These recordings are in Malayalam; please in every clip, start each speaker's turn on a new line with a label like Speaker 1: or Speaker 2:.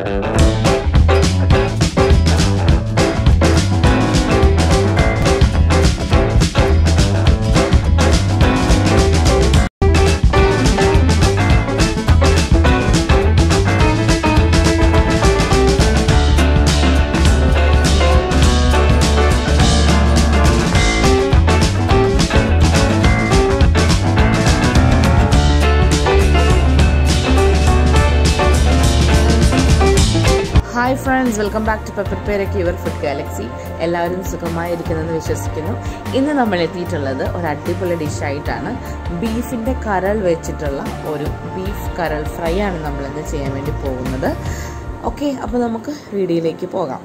Speaker 1: hi friends welcome back to pepper പേരക്ക് യുവർ ഫുഡ് ഗാലക്സി എല്ലാവരും സുഖമായിരിക്കുന്നെന്ന് വിശ്വസിക്കുന്നു ഇന്ന് നമ്മൾ എത്തിയിട്ടുള്ളത് ഒരു അടിപൊളി ഡിഷായിട്ടാണ് ബീഫിൻ്റെ കരൾ വെച്ചിട്ടുള്ള ഒരു ബീഫ് കരൾ ഫ്രൈ ആണ് നമ്മളിന്ന് ചെയ്യാൻ വേണ്ടി പോകുന്നത് ഓക്കെ അപ്പോൾ നമുക്ക് വീഡിയോയിലേക്ക് പോകാം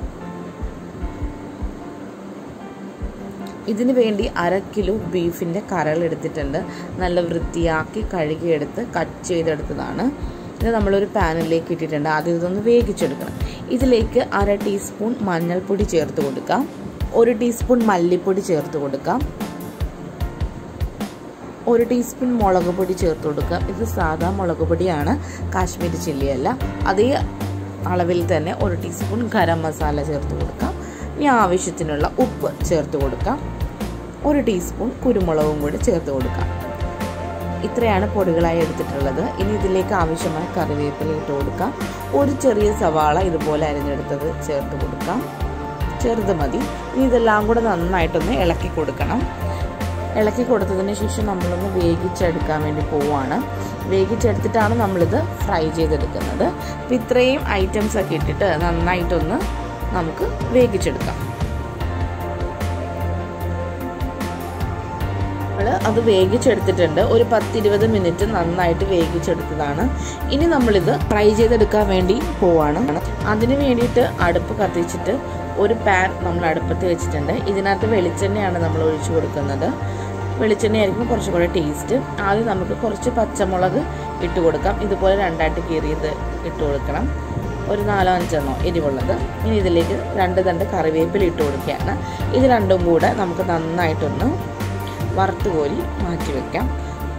Speaker 1: ഇതിനു വേണ്ടി അര കിലോ ബീഫിൻ്റെ കരൾ എടുത്തിട്ടുണ്ട് നല്ല വൃത്തിയാക്കി കഴുകിയെടുത്ത് കട്ട് ചെയ്തെടുത്തതാണ് ഇത് നമ്മളൊരു പാനിലേക്ക് ഇട്ടിട്ടുണ്ട് ആദ്യം ഇതൊന്ന് വേവിച്ചെടുക്കണം ഇതിലേക്ക് അര ടീസ്പൂൺ മഞ്ഞൾപ്പൊടി ചേർത്ത് കൊടുക്കാം ഒരു ടീസ്പൂൺ മല്ലിപ്പൊടി ചേർത്ത് കൊടുക്കാം ഒരു ടീസ്പൂൺ മുളക് പൊടി ചേർത്ത് കൊടുക്കാം ഇത് സാധാ മുളക് പൊടിയാണ് കാശ്മീരി ചില്ലി അല്ല അതേ അളവിൽ തന്നെ ഒരു ടീസ്പൂൺ ഗരം മസാല ചേർത്ത് കൊടുക്കാം ഇനി ആവശ്യത്തിനുള്ള ഉപ്പ് ചേർത്ത് കൊടുക്കാം ഒരു ടീസ്പൂൺ കുരുമുളകും കൂടി ചേർത്ത് കൊടുക്കാം ഇത്രയാണ് പൊടികളായി എടുത്തിട്ടുള്ളത് ഇനി ഇതിലേക്ക് ആവശ്യമായ കറിവേപ്പില ഇട്ട് കൊടുക്കാം ഒരു ചെറിയ സവാള ഇതുപോലെ അരിഞ്ഞെടുത്തത് ചേർത്ത് കൊടുക്കാം ചെറുത് മതി ഇനി ഇതെല്ലാം കൂടെ നന്നായിട്ടൊന്ന് ഇളക്കി കൊടുക്കണം ഇളക്കി കൊടുത്തതിന് ശേഷം നമ്മളൊന്ന് വേവിച്ചെടുക്കാൻ വേണ്ടി പോവാണ് വേവിച്ചെടുത്തിട്ടാണ് നമ്മളിത് ഫ്രൈ ചെയ്തെടുക്കുന്നത് അപ്പം ഇത്രയും ഐറ്റംസ് ഒക്കെ ഇട്ടിട്ട് നന്നായിട്ടൊന്ന് നമുക്ക് വേവിച്ചെടുക്കാം നമ്മൾ അത് വേവിച്ചെടുത്തിട്ടുണ്ട് ഒരു പത്തിരുപത് മിനിറ്റ് നന്നായിട്ട് വേവിച്ചെടുത്തതാണ് ഇനി നമ്മളിത് ഫ്രൈ ചെയ്തെടുക്കാൻ വേണ്ടി പോവാണ് അതിന് വേണ്ടിയിട്ട് അടുപ്പ് കത്തിച്ചിട്ട് ഒരു പാൻ നമ്മൾ അടുപ്പത്ത് വെച്ചിട്ടുണ്ട് ഇതിനകത്ത് വെളിച്ചെണ്ണയാണ് നമ്മൾ ഒഴിച്ചു കൊടുക്കുന്നത് വെളിച്ചെണ്ണയായിരിക്കും കുറച്ചും കൂടെ ടേസ്റ്റ് ആദ്യം നമുക്ക് കുറച്ച് പച്ചമുളക് ഇട്ട് കൊടുക്കാം ഇതുപോലെ രണ്ടായിട്ട് കീറിയത് ഇട്ട് കൊടുക്കണം ഒരു നാലോ അഞ്ചെണ്ണോ എരിവുള്ളത് ഇനി ഇതിലേക്ക് രണ്ട് തണ്ട് കറിവേപ്പില ഇട്ട് കൊടുക്കുകയാണ് ഇത് രണ്ടും കൂടെ നമുക്ക് നന്നായിട്ടൊന്ന് വറുത്ത് കോരി മാറ്റി വെക്കാം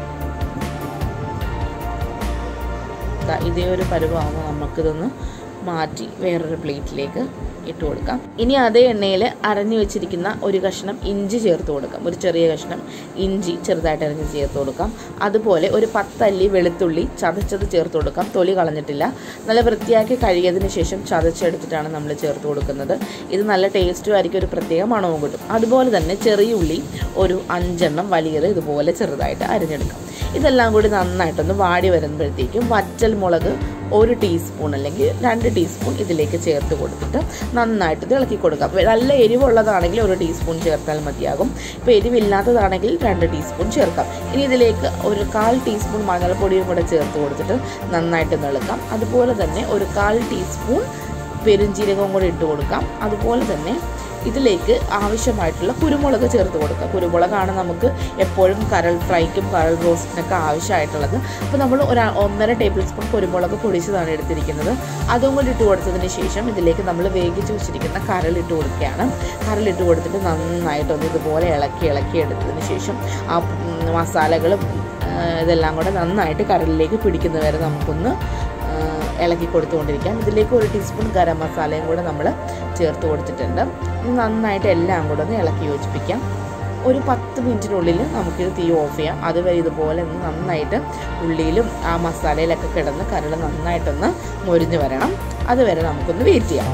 Speaker 1: ഇതേ ഒരു പരുവാകുമ്പോൾ നമുക്കിതൊന്ന് മാറ്റി വേറൊരു പ്ലേറ്റിലേക്ക് ഇട്ട് കൊടുക്കാം ഇനി അതേ എണ്ണയിൽ അരഞ്ഞു വെച്ചിരിക്കുന്ന ഒരു കഷ്ണം ഇഞ്ചി ചേർത്ത് കൊടുക്കാം ഒരു ചെറിയ കഷ്ണം ഇഞ്ചി ചെറുതായിട്ട് അരിഞ്ഞ് ചേർത്ത് കൊടുക്കാം അതുപോലെ ഒരു പത്തല്ലി വെളുത്തുള്ളി ചതച്ചത് ചേർത്ത് കൊടുക്കാം തൊലി കളഞ്ഞിട്ടില്ല നല്ല വൃത്തിയാക്കി കഴുകിയതിന് ശേഷം ചതച്ചെടുത്തിട്ടാണ് നമ്മൾ ചേർത്ത് കൊടുക്കുന്നത് ഇത് നല്ല ടേസ്റ്റും ആയിരിക്കും ഒരു പ്രത്യേക മണവും കിട്ടും അതുപോലെ തന്നെ ചെറിയ ഉള്ളി ഒരു അഞ്ചെണ്ണം വലിയത് ഇതുപോലെ ചെറുതായിട്ട് അരിഞ്ഞെടുക്കാം ഇതെല്ലാം കൂടി നന്നായിട്ടൊന്ന് വാടി വരുമ്പോഴത്തേക്കും വറ്റൽ മുളക് ഒരു ടീസ്പൂൺ അല്ലെങ്കിൽ രണ്ട് ടീസ്പൂൺ ഇതിലേക്ക് ചേർത്ത് കൊടുത്തിട്ട് നന്നായിട്ട് ഇത് ഇളക്കി കൊടുക്കാം നല്ല എരിവുള്ളതാണെങ്കിൽ ഒരു ടീസ്പൂൺ ചേർത്താൽ മതിയാകും ഇപ്പോൾ എരിവില്ലാത്തതാണെങ്കിൽ രണ്ട് ടീസ്പൂൺ ചേർക്കാം ഇനി ഇതിലേക്ക് ഒരു കാൽ ടീസ്പൂൺ മഞ്ഞൾപ്പൊടിയും കൂടെ ചേർത്ത് കൊടുത്തിട്ട് നന്നായിട്ട് ഇളക്കാം അതുപോലെ തന്നെ ഒരു കാൽ ടീസ്പൂൺ പെരുംജീരകവും കൂടെ ഇട്ട് കൊടുക്കാം അതുപോലെ തന്നെ ഇതിലേക്ക് ആവശ്യമായിട്ടുള്ള കുരുമുളക് ചേർത്ത് കൊടുക്കുക കുരുമുളകാണ് നമുക്ക് എപ്പോഴും കരൾ ഫ്രൈക്കും കരൾ റോസ്റ്റിനൊക്കെ ആവശ്യമായിട്ടുള്ളത് അപ്പോൾ നമ്മൾ ഒരു ഒന്നര ടേബിൾ സ്പൂൺ കുരുമുളക് പൊടിച്ചതാണ് എടുത്തിരിക്കുന്നത് അതും കൂടി ഇട്ട് കൊടുത്തതിന് ശേഷം ഇതിലേക്ക് നമ്മൾ വേവിച്ച് വെച്ചിരിക്കുന്ന കരൾ ഇട്ട് കൊടുക്കുകയാണ് കരൾ ഇട്ട് കൊടുത്തിട്ട് നന്നായിട്ടൊന്ന് ഇതുപോലെ ഇളക്കി ഇളക്കി എടുത്തതിന് ശേഷം ആ മസാലകളും ഇതെല്ലാം കൂടെ നന്നായിട്ട് കരളിലേക്ക് പിടിക്കുന്നവരെ നമുക്കൊന്ന് ഇളക്കി കൊടുത്തുകൊണ്ടിരിക്കാം ഇതിലേക്ക് ഒരു ടീസ്പൂൺ ഗരം മസാലയും കൂടെ നമ്മൾ ചേർത്ത് കൊടുത്തിട്ടുണ്ട് നന്നായിട്ട് എല്ലാം കൂടെ ഒന്ന് ഇളക്കി യോജിപ്പിക്കാം ഒരു പത്ത് മിനിറ്റിനുള്ളിൽ നമുക്കിത് തീ ഓഫ് ചെയ്യാം അതുവരെ ഇതുപോലെ ഒന്ന് നന്നായിട്ട് ഉള്ളിയിലും ആ മസാലയിലൊക്കെ കിടന്ന് കരൾ നന്നായിട്ടൊന്ന് മൊരിഞ്ഞ് വരണം അതുവരെ നമുക്കൊന്ന് വെയിറ്റ് ചെയ്യാം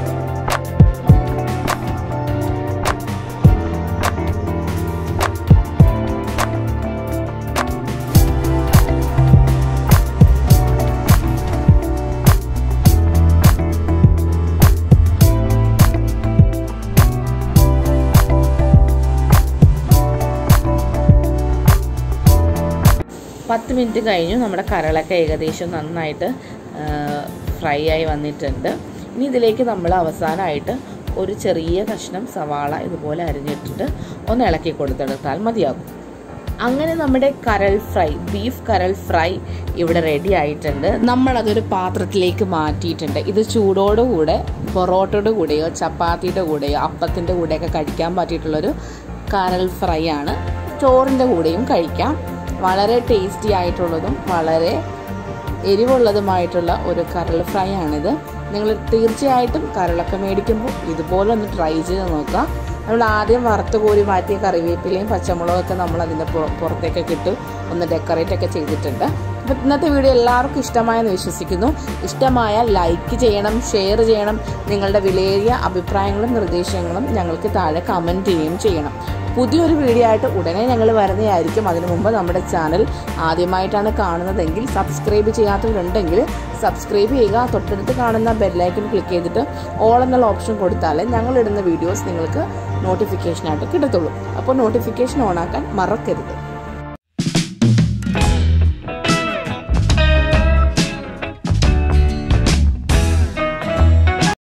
Speaker 1: പത്ത് മിനിറ്റ് കഴിഞ്ഞു നമ്മുടെ കരളൊക്കെ ഏകദേശം നന്നായിട്ട് ഫ്രൈ ആയി വന്നിട്ടുണ്ട് ഇനി ഇതിലേക്ക് നമ്മൾ അവസാനമായിട്ട് ഒരു ചെറിയ കഷ്ണം സവാള ഇതുപോലെ അരിഞ്ഞിട്ടിട്ട് ഒന്ന് ഇളക്കി കൊടുത്തെടുത്താൽ മതിയാകും അങ്ങനെ നമ്മുടെ കരൾ ഫ്രൈ ബീഫ് കരൾ ഫ്രൈ ഇവിടെ റെഡി ആയിട്ടുണ്ട് നമ്മളതൊരു പാത്രത്തിലേക്ക് മാറ്റിയിട്ടുണ്ട് ഇത് ചൂടോടുകൂടെ പൊറോട്ടയുടെ കൂടെയോ ചപ്പാത്തിയുടെ കൂടെയോ അപ്പത്തിൻ്റെ കൂടെയൊക്കെ കഴിക്കാൻ പറ്റിയിട്ടുള്ളൊരു കരൾ ഫ്രൈ ആണ് ചോറിൻ്റെ കൂടെയും കഴിക്കാം വളരെ ടേസ്റ്റി ആയിട്ടുള്ളതും വളരെ എരിവുള്ളതുമായിട്ടുള്ള ഒരു കരൾ ഫ്രൈ ആണിത് നിങ്ങൾ തീർച്ചയായിട്ടും കരളൊക്കെ മേടിക്കുമ്പോൾ ഇതുപോലെ ഒന്ന് ട്രൈ ചെയ്ത് നോക്കുക നമ്മൾ ആദ്യം വറുത്ത് കോരി മാറ്റിയ കറിവേപ്പിലയും പച്ചമുളകൊക്കെ നമ്മൾ അതിൻ്റെ പുറത്തേക്കൊക്കെ ഇട്ട് ഒന്ന് ഡെക്കറേറ്റ് ഒക്കെ ചെയ്തിട്ടുണ്ട് അപ്പോൾ ഇന്നത്തെ വീഡിയോ എല്ലാവർക്കും ഇഷ്ടമായെന്ന് വിശ്വസിക്കുന്നു ഇഷ്ടമായാൽ ലൈക്ക് ചെയ്യണം ഷെയർ ചെയ്യണം നിങ്ങളുടെ വിലയേറിയ അഭിപ്രായങ്ങളും നിർദ്ദേശങ്ങളും ഞങ്ങൾക്ക് താഴെ കമൻറ്റ് ചെയ്യുകയും ചെയ്യണം പുതിയൊരു വീഡിയോ ആയിട്ട് ഉടനെ ഞങ്ങൾ വരുന്നതായിരിക്കും അതിനു മുമ്പ് നമ്മുടെ ചാനൽ ആദ്യമായിട്ടാണ് കാണുന്നതെങ്കിൽ സബ്സ്ക്രൈബ് ചെയ്യാത്തവരുണ്ടെങ്കിൽ സബ്സ്ക്രൈബ് ചെയ്യുക തൊട്ടടുത്ത് കാണുന്ന ബെല്ലൈക്കൺ ക്ലിക്ക് ചെയ്തിട്ട് ഓൾ എന്നുള്ള ഓപ്ഷൻ കൊടുത്താലേ ഞങ്ങളിടുന്ന വീഡിയോസ് നിങ്ങൾക്ക് നോട്ടിഫിക്കേഷനായിട്ട് കിട്ടത്തുള്ളൂ അപ്പോൾ നോട്ടിഫിക്കേഷൻ ഓണാക്കാൻ മറക്കരുത്